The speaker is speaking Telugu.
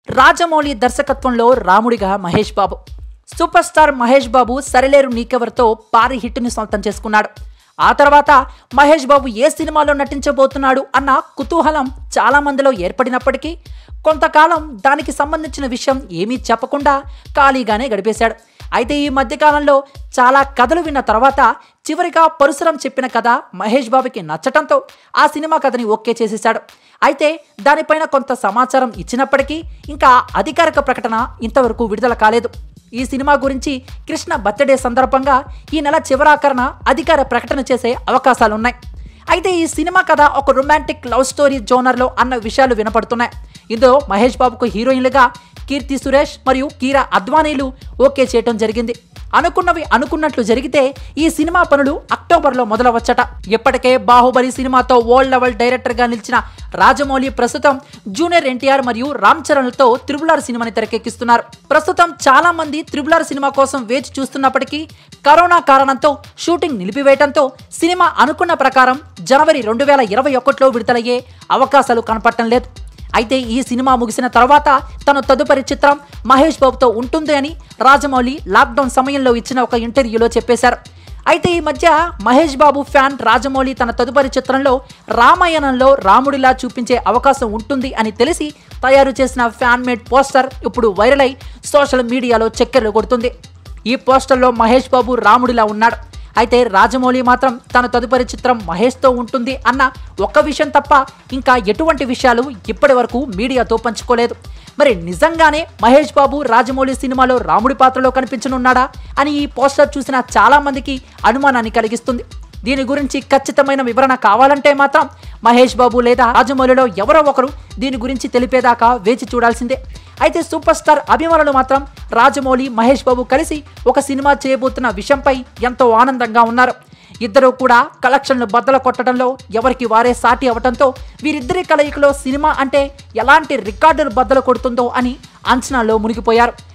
రాజమౌళి దర్శకత్వంలో రాముడిగా మహేష్ బాబు సూపర్ స్టార్ మహేష్ బాబు సరిలేరు నీకెవరితో భారీ హిట్ని సొంతం చేసుకున్నాడు ఆ తర్వాత మహేష్ బాబు ఏ సినిమాలో నటించబోతున్నాడు అన్న కుతూహలం చాలా మందిలో ఏర్పడినప్పటికీ కొంతకాలం దానికి సంబంధించిన విషయం ఏమీ చెప్పకుండా ఖాళీగానే గడిపేశాడు అయితే ఈ మధ్యకాలంలో చాలా కథలు విన్న తర్వాత చివరిగా పరశురం చెప్పిన కథ మహేష్ బాబుకి నచ్చటంతో ఆ సినిమా కథని ఓకే చేసేశాడు అయితే దానిపైన కొంత సమాచారం ఇచ్చినప్పటికీ ఇంకా అధికారిక ప్రకటన ఇంతవరకు విడుదల కాలేదు ఈ సినిమా గురించి కృష్ణ బర్త్డే సందర్భంగా ఈ నెల చివరాఖరణ అధికార ప్రకటన చేసే అవకాశాలున్నాయి అయితే ఈ సినిమా కథ ఒక రొమాంటిక్ లవ్ స్టోరీ జోనర్లో అన్న విషయాలు వినపడుతున్నాయి ఇందులో మహేష్ బాబుకు హీరోయిన్లుగా కీర్తి సురేష్ మరియు కీరా అద్వానీలు ఓకే చేయటం జరిగింది అనుకున్నవి అనుకున్నట్లు జరిగితే ఈ సినిమా పనులు అక్టోబర్లో మొదలవచ్చట ఇప్పటికే బాహుబలి సినిమాతో వరల్డ్ లెవెల్ డైరెక్టర్గా నిలిచిన రాజమౌళి ప్రస్తుతం జూనియర్ ఎన్టీఆర్ మరియు రామ్ చరణ్లతో త్రిబులార్ సినిమాని తెరకెక్కిస్తున్నారు ప్రస్తుతం చాలా మంది త్రిబులార్ సినిమా కోసం వేచి చూస్తున్నప్పటికీ కరోనా కారణంతో షూటింగ్ నిలిపివేయడంతో సినిమా అనుకున్న ప్రకారం జనవరి రెండు వేల ఇరవై ఒకటిలో విడుదలయ్యే అవకాశాలు కనపడటం లేదు అయితే ఈ సినిమా ముగిసిన తర్వాత తన తదుపరి చిత్రం మహేష్ బాబుతో ఉంటుంది అని రాజమౌళి లాక్డౌన్ సమయంలో ఇచ్చిన ఒక ఇంటర్వ్యూలో చెప్పేశారు అయితే ఈ మధ్య మహేష్ బాబు ఫ్యాన్ రాజమౌళి తన తదుపరి చిత్రంలో రామాయణంలో రాముడిలా చూపించే అవకాశం ఉంటుంది అని తెలిసి తయారు చేసిన ఫ్యాన్ మేడ్ పోస్టర్ ఇప్పుడు వైరల్ అయి సోషల్ మీడియాలో చక్కెరలు కొడుతుంది ఈ పోస్టర్లో మహేష్ బాబు రాముడిలా ఉన్నాడు అయితే రాజమౌళి మాత్రం తన తదుపరి చిత్రం మహేష్తో ఉంటుంది అన్న ఒక్క విషయం తప్ప ఇంకా ఎటువంటి విషయాలు ఇప్పటి వరకు మీడియాతో పంచుకోలేదు మరి నిజంగానే మహేష్ బాబు రాజమౌళి సినిమాలో రాముడి పాత్రలో కనిపించనున్నాడా అని ఈ పోస్టర్ చూసిన చాలా మందికి అనుమానాన్ని కలిగిస్తుంది దీని గురించి ఖచ్చితమైన వివరణ కావాలంటే మాత్రం మహేష్ బాబు లేదా రాజమౌళిలో ఎవరో ఒకరు దీని గురించి తెలిపేదాకా వేచి చూడాల్సిందే అయితే సూపర్ స్టార్ అభిమానులు మాత్రం రాజమౌళి మహేష్ బాబు కలిసి ఒక సినిమా చేయబోతున్న విషయంపై ఎంతో ఆనందంగా ఉన్నారు ఇద్దరు కూడా కలెక్షన్లు బద్దలు కొట్టడంలో ఎవరికి వారే సాటి అవడంతో వీరిద్దరి కలయికలో సినిమా అంటే ఎలాంటి రికార్డులు బద్దలు కొడుతుందో అని అంచనాలో మునిగిపోయారు